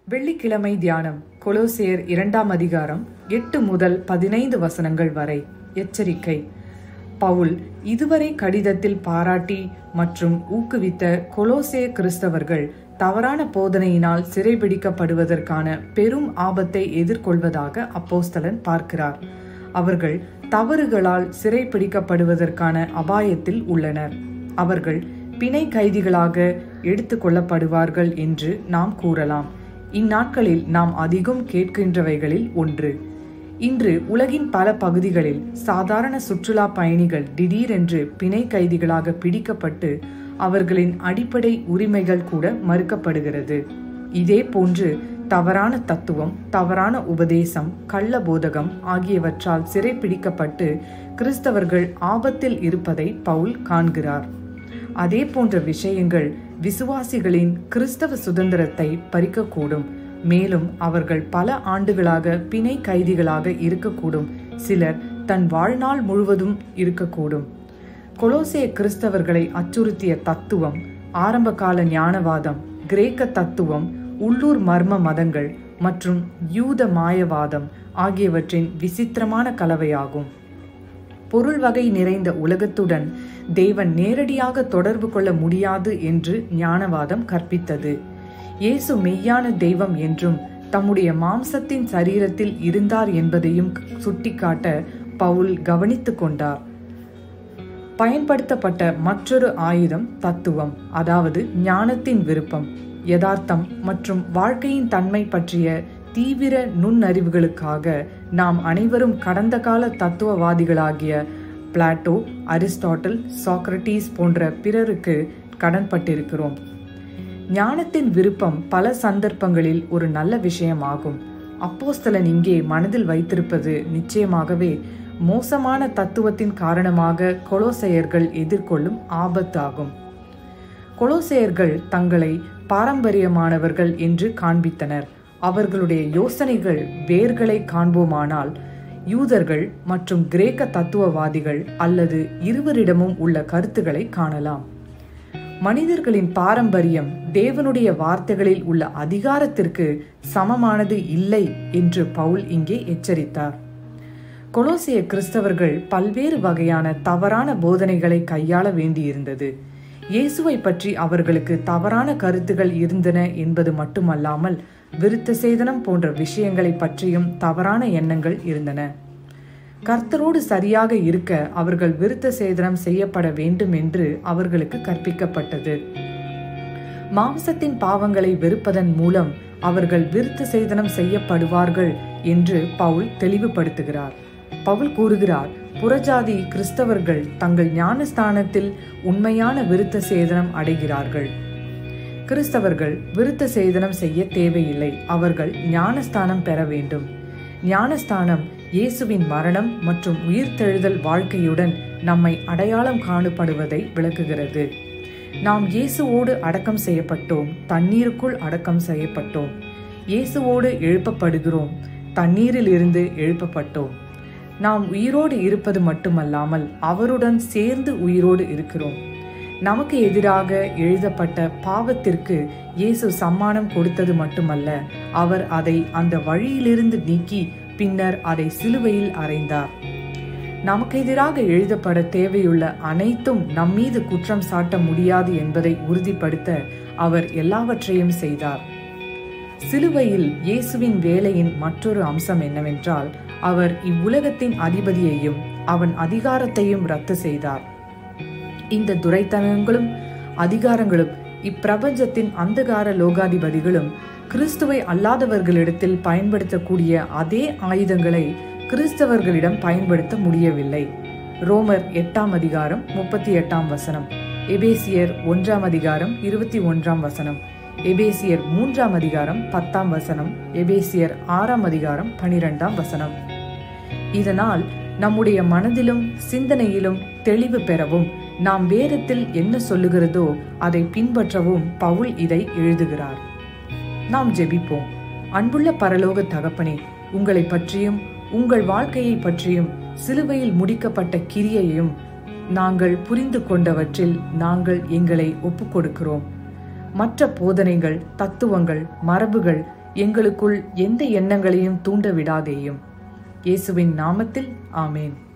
வெள்ளிக்கிழமை தியானம் கொலோசேயர் இரண்டாம் அதிகாரம் எட்டு முதல் பதினைந்து வசனங்கள் வரை எச்சரிக்கை பவுல் இதுவரை கடிதத்தில் பாராட்டி மற்றும் ஊக்குவித்த கொலோசே கிறிஸ்தவர்கள் தவறான போதனையினால் சிறைபிடிக்கப்படுவதற்கான பெரும் ஆபத்தை எதிர்கொள்வதாக அப்போஸ்தலன் பார்க்கிறார் அவர்கள் தவறுகளால் சிறைபிடிக்கப்படுவதற்கான அபாயத்தில் உள்ளனர் அவர்கள் பிணை கைதிகளாக எடுத்துக் கொள்ளப்படுவார்கள் என்று நாம் கூறலாம் இந்நாட்களில் நாம் அதிகம் கேட்கின்றவைகளில் ஒன்று இன்று உலகின் பல பகுதிகளில் சாதாரண சுற்றுலா பயணிகள் திடீரென்று பிணை கைதிகளாக பிடிக்கப்பட்டு அவர்களின் அடிப்படை உரிமைகள் கூட மறுக்கப்படுகிறது இதே போன்று தவறான தத்துவம் தவறான உபதேசம் கள்ள போதகம் ஆகியவற்றால் சிறைப்பிடிக்கப்பட்டு கிறிஸ்தவர்கள் ஆபத்தில் இருப்பதை பவுல் காண்கிறார் அதே போன்ற விஷயங்கள் விசுவாசிகளின் கிறிஸ்தவ சுதந்திரத்தை பறிக்கக்கூடும் மேலும் அவர்கள் பல ஆண்டுகளாக பிணை கைதிகளாக இருக்கக்கூடும் சிலர் தன் வாழ்நாள் முழுவதும் இருக்கக்கூடும் கொலோசே கிறிஸ்தவர்களை அச்சுறுத்திய தத்துவம் ஆரம்பகால ஞானவாதம் கிரேக்க தத்துவம் உள்ளூர் மர்ம மதங்கள் மற்றும் யூத மாயவாதம் ஆகியவற்றின் விசித்திரமான கலவையாகும் பொருள் வகை நிறைந்த உலகத்துடன் தேவன் நேரடியாக தொடர்பு கொள்ள முடியாது என்று ஞானவாதம் கற்பித்தது இயேசு மெய்யான தெய்வம் என்றும் தம்முடைய மாம்சத்தின் சரீரத்தில் இருந்தார் என்பதையும் சுட்டிக்காட்ட பவுல் கவனித்து கொண்டார் பயன்படுத்தப்பட்ட மற்றொரு ஆயுதம் தத்துவம் அதாவது ஞானத்தின் விருப்பம் யதார்த்தம் மற்றும் வாழ்க்கையின் தன்மை பற்றிய தீவிர நுண்ணறிவுகளுக்காக நாம் அனைவரும் கடந்த கால தத்துவவாதிகளாகிய பிளாட்டோ அரிஸ்டாட்டில் சாக்ரட்டிஸ் போன்ற பிறருக்கு கடன்பட்டிருக்கிறோம் ஞானத்தின் விருப்பம் பல சந்தர்ப்பங்களில் ஒரு நல்ல விஷயமாகும் அப்போஸ்தலன் இங்கே மனதில் வைத்திருப்பது நிச்சயமாகவே மோசமான தத்துவத்தின் காரணமாக கொலோசையர்கள் எதிர்கொள்ளும் ஆபத்தாகும் கொலோசையர்கள் தங்களை பாரம்பரியமானவர்கள் என்று காண்பித்தனர் அவர்களுடைய யோசனைகள் வேர்களை காண்போமானால் யூதர்கள் மற்றும் கிரேக்க தத்துவவாதிகள் அல்லது இருவரிடமும் உள்ள கருத்துக்களை காணலாம் மனிதர்களின் பாரம்பரியம் தேவனுடைய வார்த்தைகளில் உள்ள அதிகாரத்திற்கு சமமானது இல்லை என்று பவுல் இங்கே எச்சரித்தார் கொலோசிய கிறிஸ்தவர்கள் பல்வேறு வகையான தவறான போதனைகளை கையாள வேண்டியிருந்தது இயேசுவை பற்றி அவர்களுக்கு தவறான கருத்துகள் இருந்தன என்பது மட்டுமல்லாமல் விருத்த சேதனம் போன்ற விஷயங்களை பற்றியும் தவறான எண்ணங்கள் இருந்தன கர்த்தரோடு சரியாக இருக்க அவர்கள் விருத்த சேதனம் செய்யப்பட வேண்டும் என்று அவர்களுக்கு கற்பிக்கப்பட்டது மாம்சத்தின் பாவங்களை வெறுப்பதன் மூலம் அவர்கள் விருத்த சேதனம் செய்யப்படுவார்கள் என்று பவுல் தெளிவுபடுத்துகிறார் பவுல் கூறுகிறார் புறஜாதி கிறிஸ்தவர்கள் தங்கள் ஞானஸ்தானத்தில் உண்மையான விருத்த சேதனம் அடைகிறார்கள் கிறிஸ்தவர்கள் விருத்த சேதனம் செய்ய தேவையில்லை அவர்கள் ஞானஸ்தானம் பெற வேண்டும் ஞானஸ்தானம் இயேசுவின் மரணம் மற்றும் உயிர்த்தெழுதல் வாழ்க்கையுடன் நம்மை அடையாளம் காணப்படுவதை விளக்குகிறது நாம் இயேசுவோடு அடக்கம் செய்யப்பட்டோம் தண்ணீருக்குள் அடக்கம் செய்யப்பட்டோம் இயேசுவோடு எழுப்பப்படுகிறோம் தண்ணீரில் இருந்து எழுப்பப்பட்டோம் நாம் உயிரோடு இருப்பது மட்டுமல்லாமல் அவருடன் சேர்ந்து உயிரோடு இருக்கிறோம் நமக்கு எதிராக எழுதப்பட்ட பாவத்திற்கு இயேசு சம்மானம் கொடுத்தது மட்டுமல்ல அவர் அதை அந்த வழியிலிருந்து நீக்கி பின்னர் அதை சிலுவையில் அறைந்தார் நமக்கு எதிராக எழுதப்பட தேவையுள்ள அனைத்தும் நம்மீது குற்றம் சாட்ட முடியாது என்பதை உறுதிப்படுத்த அவர் எல்லாவற்றையும் செய்தார் சிலுவையில் இயேசுவின் வேலையின் மற்றொரு அம்சம் என்னவென்றால் அவர் இவ்வுலகத்தின் அதிபதியையும் அவன் அதிகாரத்தையும் ரத்து செய்தார் இந்த துரைத்தனங்களும் அதிகாரங்களும் இப்பிரபஞ்சத்தின் அந்தகார லோகாதிபதிகளும் கிறிஸ்துவை அல்லாதவர்களிடத்தில் பயன்படுத்தக்கூடிய அதே ஆயுதங்களை கிறிஸ்தவர்களிடம் பயன்படுத்த முடியவில்லை ரோமர் எட்டாம் அதிகாரம் முப்பத்தி எட்டாம் வசனம் எபேசியர் ஒன்றாம் அதிகாரம் இருபத்தி ஒன்றாம் வசனம் எபேசியர் மூன்றாம் அதிகாரம் பத்தாம் வசனம் எபேசியர் ஆறாம் அதிகாரம் பனிரெண்டாம் வசனம் இதனால் நம்முடைய மனதிலும் சிந்தனையிலும் தெளிவு பெறவும் நாம் வேதத்தில் என்ன சொல்லுகிறதோ அதை பின்பற்றவும் பவுல் இதை எழுதுகிறார் நாம் ஜெபிப்போம் அன்புள்ள பரலோக தகப்பனே உங்களை பற்றியும் உங்கள் வாழ்க்கையை பற்றியும் சிலுவையில் முடிக்கப்பட்ட கிரியையும் நாங்கள் புரிந்து கொண்டவற்றில் நாங்கள் எங்களை ஒப்புக்கொடுக்கிறோம் மற்ற போதனைகள் தத்துவங்கள் மரபுகள் எங்களுக்குள் எந்த எண்ணங்களையும் தூண்ட விடாதேயும் இயேசுவின் நாமத்தில் ஆமேன்